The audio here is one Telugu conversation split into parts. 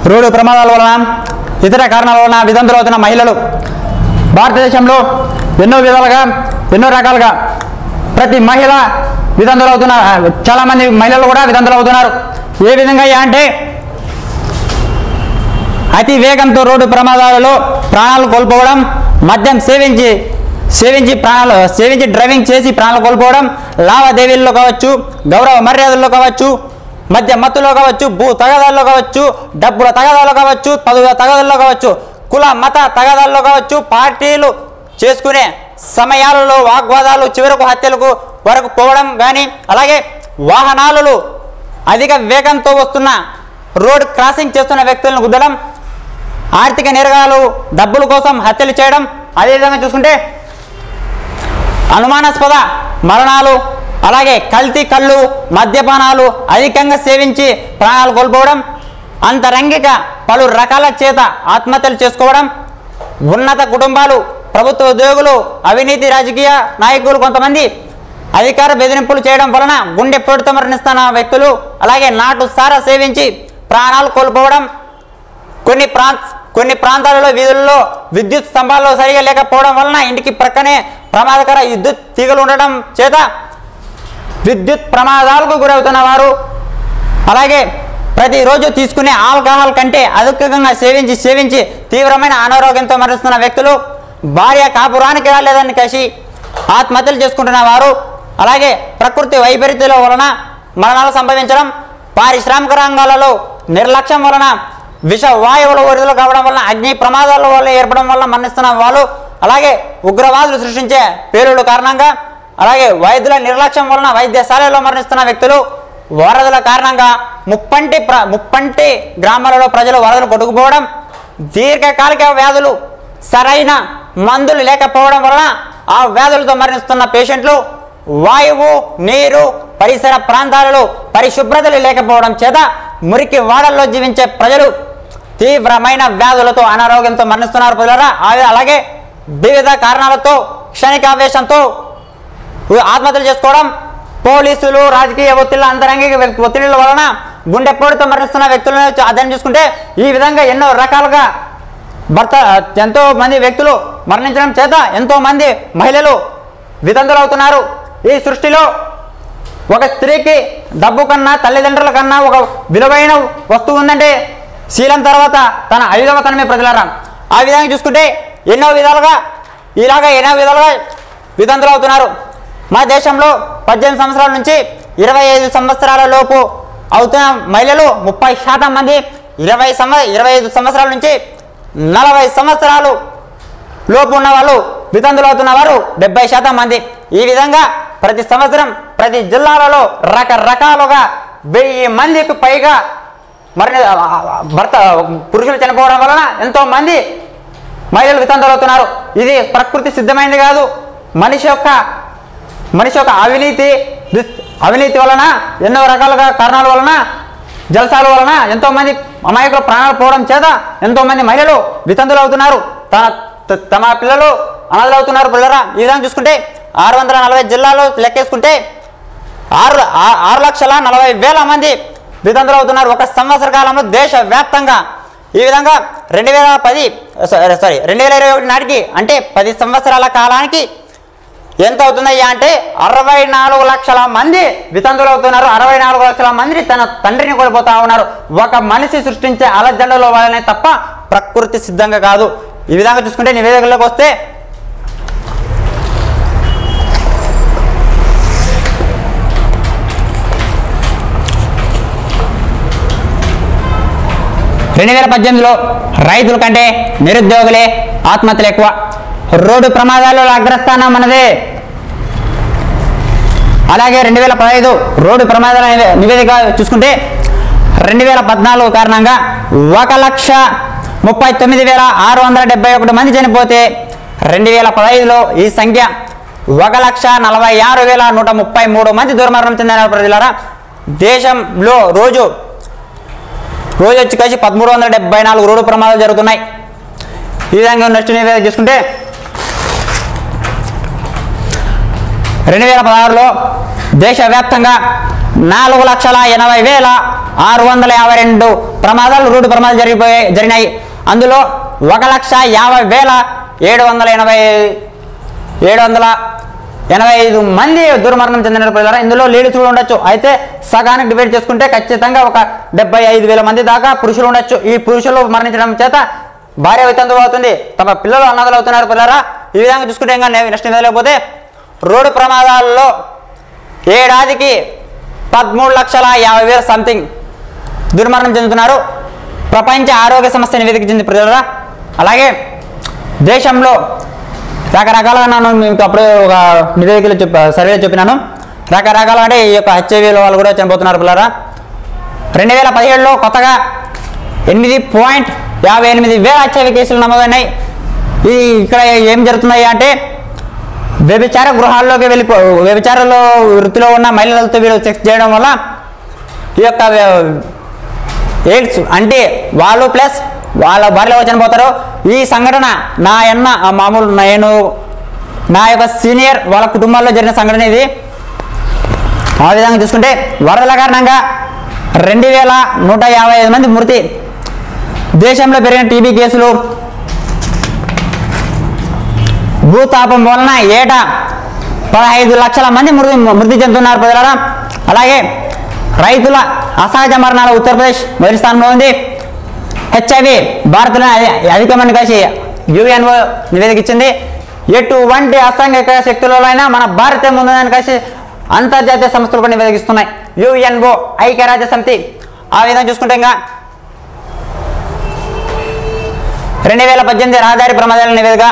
రోడ్డు ప్రమాదాల వలన ఇతర కారణాల వలన విధంతులు అవుతున్న మహిళలు భారతదేశంలో ఎన్నో విధాలుగా ఎన్నో రకాలుగా ప్రతి మహిళ విధంతులు అవుతున్న చాలామంది మహిళలు కూడా విధంతులు అవుతున్నారు ఏ విధంగా అంటే అతి వేగంతో రోడ్డు ప్రమాదాలలో ప్రాణాలు కోల్పోవడం మద్యం సేవించి సేవించి ప్రాణాలు సేవించి డ్రైవింగ్ చేసి ప్రాణాలు కోల్పోవడం లావాదేవీల్లో కావచ్చు గౌరవ మర్యాదల్లో కావచ్చు మద్య మత్తులో కావచ్చు భూ తగాదాల్లో కావచ్చు డబ్బుల తగాదాల్లో కావచ్చు పదవుల తగాదాల్లో కావచ్చు కుల మత తగాదాల్లో కావచ్చు పార్టీలు చేసుకునే సమయాలలో వాగ్వాదాలు చివరకు హత్యలకు వరకు పోవడం కానీ అలాగే వాహనాలలో అధిక వేగంతో వస్తున్న రోడ్ క్రాసింగ్ చేస్తున్న వ్యక్తులను గుద్దడం ఆర్థిక నేరగాలు డబ్బుల కోసం హత్యలు చేయడం అదేవిధంగా చూసుకుంటే అనుమానాస్పద మరణాలు అలాగే కల్తీ కళ్ళు మద్యపానాలు అధికంగా సేవించి ప్రాణాలు కోల్పోవడం అంతరంగిక పలు రకాల చేత ఆత్మహత్యలు చేసుకోవడం ఉన్నత కుటుంబాలు ప్రభుత్వ ఉద్యోగులు అవినీతి రాజకీయ నాయకులు కొంతమంది అధికార బెదిరింపులు చేయడం వలన గుండె పొడితో మరణిస్తున్న వ్యక్తులు అలాగే నాటు సారా సేవించి ప్రాణాలు కోల్పోవడం కొన్ని ప్రాంత కొన్ని ప్రాంతాలలో వీధుల్లో విద్యుత్ స్తంభాల్లో సరిగా లేకపోవడం వలన ఇంటికి ప్రక్కనే ప్రమాదకర విద్యుత్ తీగలు ఉండడం చేత విద్యుత్ ప్రమాదాలకు గురవుతున్న వారు అలాగే ప్రతిరోజు తీసుకునే ఆల్కహాల్ కంటే అధికంగా సేవించి సేవించి తీవ్రమైన అనారోగ్యంతో మరణిస్తున్న వ్యక్తులు భార్య కాపురానికి రాలేదని కసి ఆత్మహత్యలు చేసుకుంటున్న వారు అలాగే ప్రకృతి వైపరీత్యాల వలన మరణాలు సంభవించడం పారిశ్రామిక రంగాలలో నిర్లక్ష్యం వలన విష వాయువుల విడుదల కావడం వలన అగ్ని ప్రమాదాల వల్ల ఏర్పడడం వలన మరణిస్తున్న వాళ్ళు అలాగే ఉగ్రవాదులు సృష్టించే పేలుడు కారణంగా అలాగే వైద్యుల నిర్లక్ష్యం వలన వైద్యశాలలో మరణిస్తున్న వ్యక్తులు వరదల కారణంగా ముప్పంటి ప్ర ముప్పంటి గ్రామాలలో ప్రజలు వరదలు కొట్టుకుపోవడం దీర్ఘకాలిక వ్యాధులు సరైన మందులు లేకపోవడం వలన ఆ వ్యాధులతో మరణిస్తున్న పేషెంట్లు వాయువు నీరు పరిసర ప్రాంతాలలో పరిశుభ్రతలు లేకపోవడం చేత మురికి వాడల్లో జీవించే ప్రజలు తీవ్రమైన వ్యాధులతో అనారోగ్యంతో మరణిస్తున్నారు ప్రజలరా ఆ- అలాగే వివిధ కారణాలతో క్షణికావేశంతో ఆత్మహత్యలు చేసుకోవడం పోలీసులు రాజకీయ ఒత్తిళ్ల అంతరంగిక వ్యక్తి- ఒత్తిళ్ల వలన గుండె పోటుతో మరణిస్తున్న వ్యక్తులను చ- అధ్యయనం చేసుకుంటే ఈ విధంగా ఎన్నో రకాలుగా భర్త ఎంతో మంది వ్యక్తులు మరణించడం చేత ఎంతో మంది మహిళలు వితంతులు అవుతున్నారు ఈ సృష్టిలో ఒక స్త్రీకి డబ్బు కన్నా తల్లిదండ్రుల కన్నా ఒక విలువైన వస్తువు ఉందంటే శీలం తర్వాత తన ఐదవతనమే ప్రజలరా ఆ విధంగా చూసుకుంటే ఎన్నో విధాలుగా ఇలాగ ఎన్నో విధాలుగా వితంతులు అవుతున్నారు మన దేశంలో పద్దెనిమిది సంవత్సరాల నుంచి ఇరవై ఐదు సంవత్సరాల లోపు అవుతున్న మహిళలు ముప్పై శాతం మంది ఇరవై సంవ ఇరవై ఐదు సంవత్సరాల నుంచి నలభై సంవత్సరాలు లోపు ఉన్న వాళ్ళు వితంతులు అవుతున్న వారు డెబ్బై శాతం మంది ఈ విధంగా ప్రతి సంవత్సరం ప్రతి జిల్లాలలో రకరకాలుగా వెయ్యి మందికి పైగా మరి భర్త పురుషులు చనిపోవడం వలన ఎంతో మంది మహిళలు వితంతులు అవుతున్నారు ఇది ప్రకృతి సిద్ధమైనది కాదు మనిషి యొక్క మనిషి యొక్క అవినీతి దుస్- అవినీతి వలన ఎన్నో రకాలుగా కారణాల వలన జలసాల వలన ఎంతో మంది అమాయకులు ప్రాణాలు పోవడం చేత ఎంతో మంది మహిళలు వితంతులు అవుతున్నారు తన త- తమ పిల్లలు అనాథలు అవుతున్నారు పిల్లరా ఈ విధంగా చూసుకుంటే ఆరు వందల నలభై జిల్లాలో లెక్కేసుకుంటే ఆరు ఆ- ఆరు లక్షల నలభై వేల మంది వితంతులు అవుతున్నారు ఒక సంవత్సర కాలంలో దేశ వ్యాప్తంగా ఈ విధంగా రెండు వేల పది సారీ రెండు వేల ఇరవై ఒకటి నాటికి అంటే పది సంవత్సరాల కాలానికి ఎంత అవుతుందయ్యా అంటే అరవై నాలుగు లక్షల మంది వితంతులు అవుతున్నారు అరవై నాలుగు లక్షల మంది తన తండ్రిని కోల్పోతా ఉన్నారు ఒక మనిషి సృష్టించే అలజడలో వాళ్ళనే తప్ప ప్రకృతి సిద్ధంగా కాదు ఈ విధంగా చూసుకుంటే నివేదికలోకి వస్తే రెండు వేల పద్దెనిమిదిలో రైతుల కంటే నిరుద్యోగులే ఆత్మహత్యలు ఎక్కువ రోడ్డు ప్రమాదాలలో అగ్రస్థానం మనదే అలాగే రెండు వేల పదహైదు రోడ్డు ప్రమాదాల నివే- నివేదిక చూసుకుంటే రెండు వేల పద్నాలుగు కారణంగా ఒక లక్ష ముప్పై తొమ్మిది వేల ఆరు వందల డెబ్బై ఒకటి మంది చనిపోతే రెండు వేల పదహైదులో ఈ సంఖ్య ఒక లక్ష నలభై ఆరు వేల నూట ముప్పై మూడు మంది దుర్మరణం చెందిన ప్రజలారా దేశంలో రోజు రోజు వచ్చి కలిసి పదమూడు వందల డెబ్బై నాలుగు రోడ్డు ప్రమాదాలు జరుగుతున్నాయి ఈ విధంగా నెక్స్ట్ నివేదిక చూసుకుంటే రెండు వేల పదహారులో దేశవ్యాప్తంగా నాలుగు లక్షల ఎనభై వేల ఆరు వందల యాభై రెండు ప్రమాదాలు రోడ్డు ప్రమాదాలు జరిగిపోయాయి జరిగినాయి అందులో ఒక లక్ష యాభై వేల ఏడు వందల ఎనభై ఏడు వందల ఎనభై ఐదు మంది దుర్మరణం చెందిన ప్రజలు ఇందులో లేడీస్ కూడా ఉండొచ్చు అయితే సగానికి డివైడ్ చేసుకుంటే ఖచ్చితంగా ఒక డెబ్బై ఐదు వేల మంది దాకా పురుషులు ఉండొచ్చు ఈ పురుషులు మరణించడం చేత భార్య వితంతువు అవుతుంది తమ పిల్లలు అన్నదలు అవుతున్నారు పిల్లరా ఈ విధంగా చూసుకుంటే ఇంకా నెక్స్ట్ లేకపోతే రోడ్డు ప్రమాదాల్లో ఏడాదికి పదమూడు లక్షల యాభై వేల సంథింగ్ దుర్మరణం చెందుతున్నారు ప్రపంచ ఆరోగ్య సంస్థ నివేదిక చెంది ప్రజలరా అలాగే దేశంలో రకరకాలుగా నేను మీకు అప్పుడే ఒక నివేదికలో చెప్ప సర్వేలో చెప్పినాను రకరకాల అంటే ఈ యొక్క హెచ్ఐవీలో వాళ్ళు కూడా చనిపోతున్నారు పిల్లరా రెండు వేల పదిహేడులో కొత్తగా ఎనిమిది పాయింట్ యాభై ఎనిమిది వేల హెచ్ఐవి కేసులు నమోదైనాయి ఇది ఇక్కడ ఏం జరుగుతున్నాయి అంటే వ్యభిచార గృహాల్లోకి వెళ్ళిపో వ్యభిచారంలో వృత్తిలో ఉన్న మహిళలతో వీళ్ళు సెక్స్ చేయడం వల్ల ఈ యొక్క ఎయిడ్స్ అంటే వాళ్ళు ప్లస్ వాళ్ళ భార్యలో చనిపోతారు ఈ సంఘటన నా అన్న ఆ మామూలు నేను నా యొక్క సీనియర్ వాళ్ళ కుటుంబాల్లో జరిగిన సంఘటన ఇది ఆ విధంగా చూసుకుంటే వరదల కారణంగా రెండు వేల నూట యాభై ఐదు మంది మృతి దేశంలో పెరిగిన టీబీ కేసులు భూతాపం వలన ఏటా పదహైదు లక్షల మంది మృతి మృతి చెందుతున్నారు ప్రజలారా అలాగే రైతుల అసహజ మరణాలు ఉత్తరప్రదేశ్ మొదటి స్థానంలో ఉంది హెచ్ఐవి భారత్లో అధి- అధికమని కలిసి యుఎన్ఓ నివేదిక ఇచ్చింది ఎటువంటి అసాంఘిక శక్తులైనా మన భారతే ముందని కలిసి అంతర్జాతీయ సంస్థలు కూడా నివేదిస్తున్నాయి యుఎన్ఓ ఐక్యరాజ్య సమితి ఆ విధంగా చూసుకుంటే ఇంకా రెండు వేల పద్దెనిమిది రహదారి ప్రమాదాల నివేదిక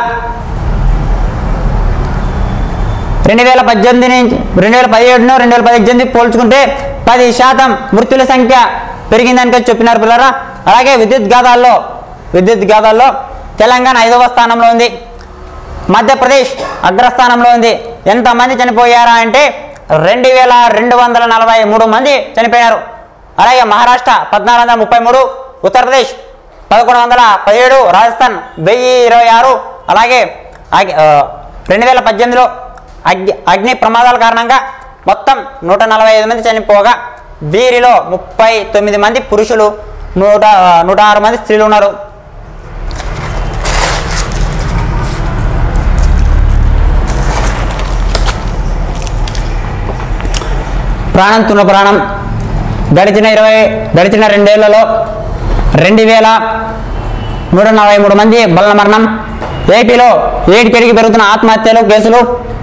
రెండు వేల పద్దెనిమిది నుంచి రెండు వేల పదిహేడును రెండు వేల పద్దెనిమిది పోల్చుకుంటే పది శాతం మృతుల సంఖ్య పెరిగిందని కూడా చెప్పినారు పిల్లరా అలాగే విద్యుత్ గాథాల్లో విద్యుత్ గాథాల్లో తెలంగాణ ఐదవ స్థానంలో ఉంది మధ్యప్రదేశ్ అగ్రస్థానంలో ఉంది ఎంతమంది చనిపోయారా అంటే రెండు వేల రెండు వందల నలభై మూడు మంది చనిపోయారు అలాగే మహారాష్ట్ర పద్నాలుగు వందల ముప్పై మూడు ఉత్తరప్రదేశ్ పదకొండు వందల పదిహేడు రాజస్థాన్ వెయ్యి ఇరవై ఆరు అలాగే అగ్- ఆ, రెండు వేల పద్దెనిమిదిలో అగ్ని అగ్ని ప్రమాదాల కారణంగా మొత్తం నూట నలభై ఐదు మంది చనిపోగా వీరిలో ముప్పై తొమ్మిది మంది పురుషులు నూట నూట ఆరు మంది స్త్రీలు ఉన్నారు ప్రాణం తున్న ప్రాణం గడిచిన ఇరవై గడిచిన రెండేళ్లలో రెండు వేల నూట నలభై మూడు మంది బలన మరణం ఏపీలో ఏడికెడికి పెరుగుతున్న ఆత్మహత్యలు కేసులు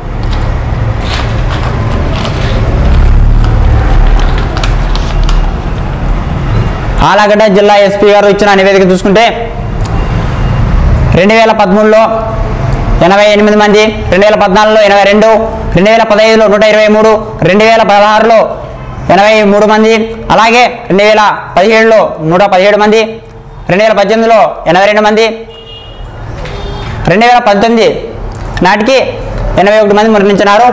ఆలగడ్డ జిల్లా ఎస్పీ గారు ఇచ్చిన నివేదిక చూసుకుంటే రెండు వేల పదమూడులో ఎనభై ఎనిమిది మంది రెండు వేల పద్నాలుగులో ఎనభై రెండు రెండు వేల పదహైదులో నూట ఇరవై మూడు రెండు వేల పదహారులో ఎనభై మూడు మంది అలాగే రెండు వేల పదిహేడులో నూట పదిహేడు మంది రెండు వేల పద్దెనిమిదిలో ఎనభై రెండు మంది రెండు వేల పంతొమ్మిది నాటికి ఎనభై ఒకటి మంది మరణించినారు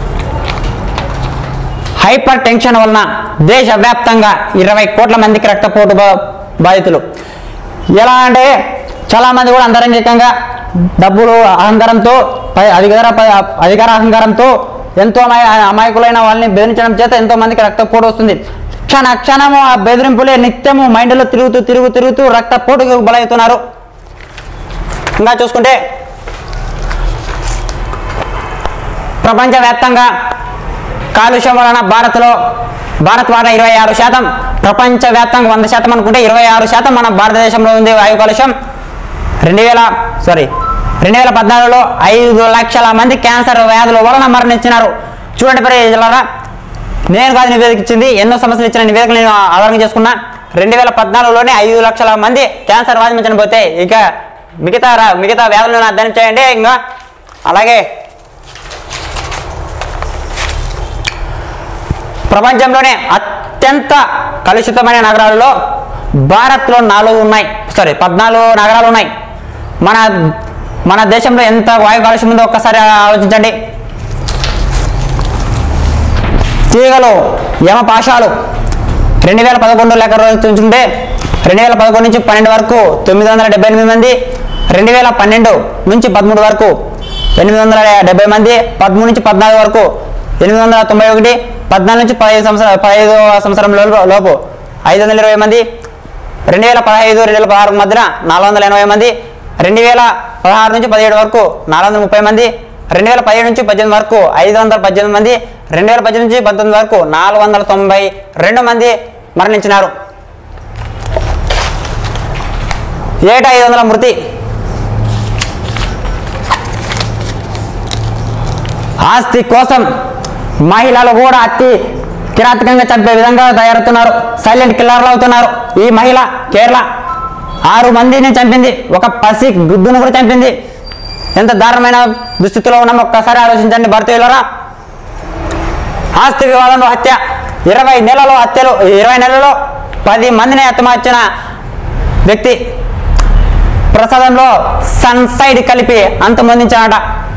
హైపర్ టెన్షన్ వలన దేశవ్యాప్తంగా ఇరవై కోట్ల మందికి రక్తపోటు బా- బాధితులు ఎలా అంటే చాలామంది కూడా అంతరంగికంగా డబ్బులు అహంకారంతో పై- అధికార ప- అధికార అహంకారంతో ఎంతో అమాయ అమాయకులైన వాళ్ళని బెదిరించడం చేత ఎంతో మందికి రక్తపోటు వస్తుంది క్షణ క్షణము ఆ బెదిరింపులే నిత్యము మైండ్లో తిరుగుతూ తిరుగు తిరుగుతూ రక్తపోటుకు బలవుతున్నారు ఇంకా చూసుకుంటే ప్రపంచవ్యాప్తంగా కాలుష్యం వలన భారత్లో భారత్ వాటా ఇరవై ఆరు శాతం ప్రపంచవ్యాప్తంగా వంద శాతం అనుకుంటే ఇరవై ఆరు శాతం మన భారతదేశంలో ఉంది వాయు కాలుష్యం రెండు వేల సారీ రెండు వేల పద్నాలుగులో ఐదు లక్షల మంది క్యాన్సర్ వ్యాధుల వలన మరణించినారు చూడండి ప్రజలారా నేను కాదు నివేదిక ఇచ్చింది ఎన్నో సమస్యలు ఇచ్చిన నివేదికలు నేను ఆధారం చేసుకున్నా రెండు వేల పద్నాలుగులోనే ఐదు లక్షల మంది క్యాన్సర్ వ్యాధి నుంచి చనిపోతే ఇక మిగతా రా- మిగతా వ్యాధులను అధ్యయనం చేయండి ఇంకా అలాగే ప్రపంచంలోనే అత్యంత కలుషితమైన నగరాలలో భారత్లో నాలుగు ఉన్నాయి సారీ పద్నాలుగు నగరాలు ఉన్నాయి మన మన దేశంలో ఎంత వాయు కాలుష్యం ఉందో ఒక్కసారి ఆలోచించండి తీగలు యమపాశాలు రెండు వేల పదకొండు లెక్క రోజు చూసుకుంటే రెండు వేల పదకొండు నుంచి పన్నెండు వరకు తొమ్మిది వందల డెబ్బై ఎనిమిది మంది రెండు వేల పన్నెండు నుంచి పదమూడు వరకు ఎనిమిది వందల డెబ్బై మంది పదమూడు నుంచి పద్నాలుగు వరకు ఎనిమిది వందల తొంభై ఒకటి పద్నాలుగు నుంచి పదహైదు సంవత్సరం పదహైదు సంవత్సరం లోపు- లోపు ఐదు వందల ఇరవై మంది రెండు వేల పదహైదు రెండు వేల పదహారు మధ్యన నాలుగు వందల ఎనభై మంది రెండు వేల పదహారు నుంచి పదిహేడు వరకు నాలుగు వందల ముప్పై మంది రెండు వేల పదిహేడు నుంచి పద్దెనిమిది వరకు ఐదు వందల పద్దెనిమిది మంది రెండు వేల పద్దెనిమిది నుంచి పంతొమ్మిది వరకు నాలుగు వందల తొంభై రెండు మంది మరణించినారు ఏటా ఐదు వందల మృతి ఆస్తి కోసం మహిళలు కూడా అతి కిరాతకంగా చంపే విధంగా తయారవుతున్నారు సైలెంట్ కిల్లర్లు అవుతున్నారు ఈ మహిళ కేరళ ఆరు మందిని చంపింది ఒక పసి గుద్దును కూడా చంపింది ఎంత దారుణమైన దుస్థితిలో ఉన్నాం ఒక్కసారి ఆలోచించండి భారతీయులరా ఆస్తి వివాదంలో హత్య ఇరవై నెలలో హత్యలు ఇరవై నెలలో పది మందిని హత్యమార్చిన వ్యక్తి ప్రసాదంలో సన్సైడ్ కలిపి అంతమొందించాడట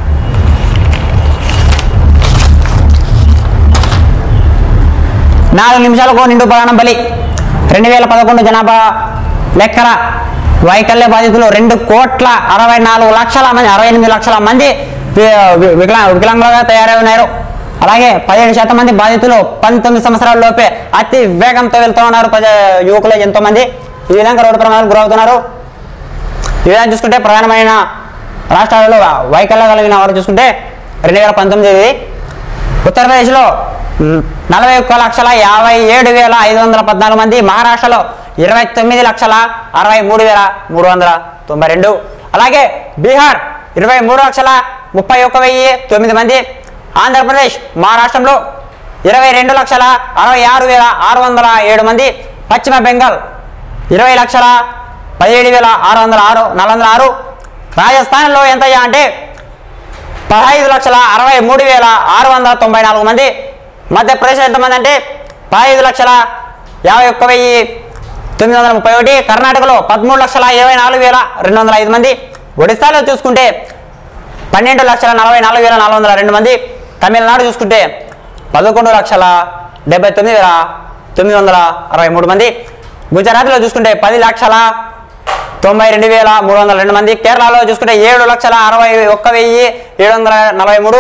నాలుగు నిమిషాలకు నిండు ప్రాణం బలి రెండు వేల పదకొండు జనాభా లెక్కల వైకల్య బాధితులు రెండు కోట్ల అరవై నాలుగు లక్షల మంది అరవై ఎనిమిది లక్షల మంది వి- వి- వికలా వికలాంగులుగా తయారై ఉన్నారు అలాగే పదిహేడు శాతం మంది బాధితులు పంతొమ్మిది సంవత్సరాల లోపే అతి వేగంతో వెళ్తూ ఉన్నారు ప్రజా యువకులు ఎంతో మంది ఈ విధంగా రోడ్డు ప్రమాదాలకు గురవుతున్నారు ఈ విధంగా చూసుకుంటే ప్రధానమైన రాష్ట్రాలలో వైకల్యం కలిగిన వారు చూసుకుంటే రెండు వేల పంతొమ్మిది ఉత్తరప్రదేశ్లో మ్, నలభై ఒక్క లక్షల యాభై ఏడు వేల ఐదు వందల పద్నాలుగు మంది మహారాష్ట్రలో ఇరవై తొమ్మిది లక్షల అరవై మూడు వేల మూడు వందల తొంభై రెండు అలాగే బీహార్ ఇరవై మూడు లక్షల ముప్పై ఒక్క వెయ్యి తొమ్మిది మంది ఆంధ్రప్రదేశ్ మహారాష్ట్రంలో ఇరవై రెండు లక్షల అరవై ఆరు వేల ఆరు వందల ఏడు మంది పశ్చిమ బెంగాల్ ఇరవై లక్షల పదిహేడు వేల ఆరు వందల ఆరు నాలుగు వందల ఆరు రాజస్థాన్లో ఎంత అంటే పదహైదు లక్షల అరవై మూడు వేల ఆరు వందల తొంభై నాలుగు మంది మధ్యప్రదేశ్ ఎంతమంది అంటే పదహైదు లక్షల యాభై ఒక్క వెయ్యి తొమ్మిది వందల ముప్పై ఒకటి కర్ణాటకలో పదమూడు లక్షల ఇరవై నాలుగు వేల రెండు వందల ఐదు మంది ఒడిశాలో చూసుకుంటే పన్నెండు లక్షల నలభై నాలుగు వేల నాలుగు వందల రెండు మంది తమిళనాడు చూసుకుంటే పదకొండు లక్షల డెబ్బై తొమ్మిది వేల తొమ్మిది వందల అరవై మూడు మంది గుజరాత్లో చూసుకుంటే పది లక్షల తొంభై రెండు వేల మూడు వందల రెండు మంది కేరళలో చూసుకుంటే ఏడు లక్షల అరవై ఒక్క వెయ్యి ఏడు వందల నలభై మూడు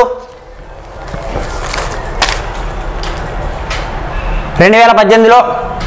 రెండు వేల పద్దెనిమిదిలో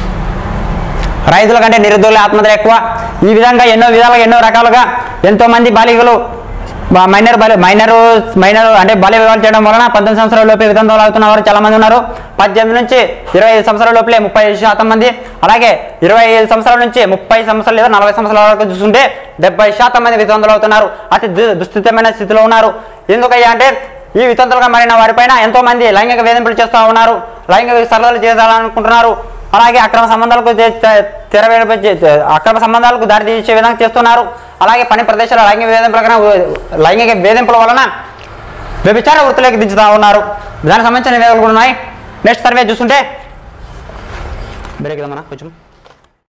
రైతుల కంటే నిరుద్యోగుల ఆత్మహత్య ఎక్కువ ఈ విధంగా ఎన్నో విధాలుగా ఎన్నో రకాలుగా ఎంతో మంది బాలికలు బా- మైనర్ బలి మైనర్ మైనర్ అంటే బాల్య వివాహాలు చేయడం వలన పంతొమ్మిది సంవత్సరాల లోపే వితంతువులు అవుతున్న వారు చాలా మంది ఉన్నారు పద్దెనిమిది నుంచి ఇరవై ఐదు సంవత్సరాల లోపలే ముప్పై శాతం మంది అలాగే ఇరవై ఐదు సంవత్సరాల నుంచి ముప్పై సంవత్సరాలు లేదా నలభై సంవత్సరాల వరకు చూస్తుంటే డెబ్బై శాతం మంది వితంతువులు అవుతున్నారు అతి దు- దుస్థితమైన స్థితిలో ఉన్నారు ఎందుకయ్యా అంటే ఈ వితంతులుగా మారిన వారిపైన ఎంతో మంది లైంగిక వేధింపులు చేస్తూ ఉన్నారు లైంగిక సరళలు చేయాలనుకుంటున్నారు అలాగే అక్రమ సంబంధాలకు తె- తె- తెరవేడిపించే అక్రమ సంబంధాలకు దారితీసే విధంగా చేస్తున్నారు అలాగే పని ప్రదేశాల లైంగిక వేధింపుల కన్నా లైంగిక వేధింపుల వలన వ్యభిచార వృత్తిలోకి దించుతా ఉన్నారు దానికి సంబంధించిన నివేదికలు కూడా ఉన్నాయి నెక్స్ట్ సర్వే చూస్తుంటే బ్రేక్ మన కొంచెం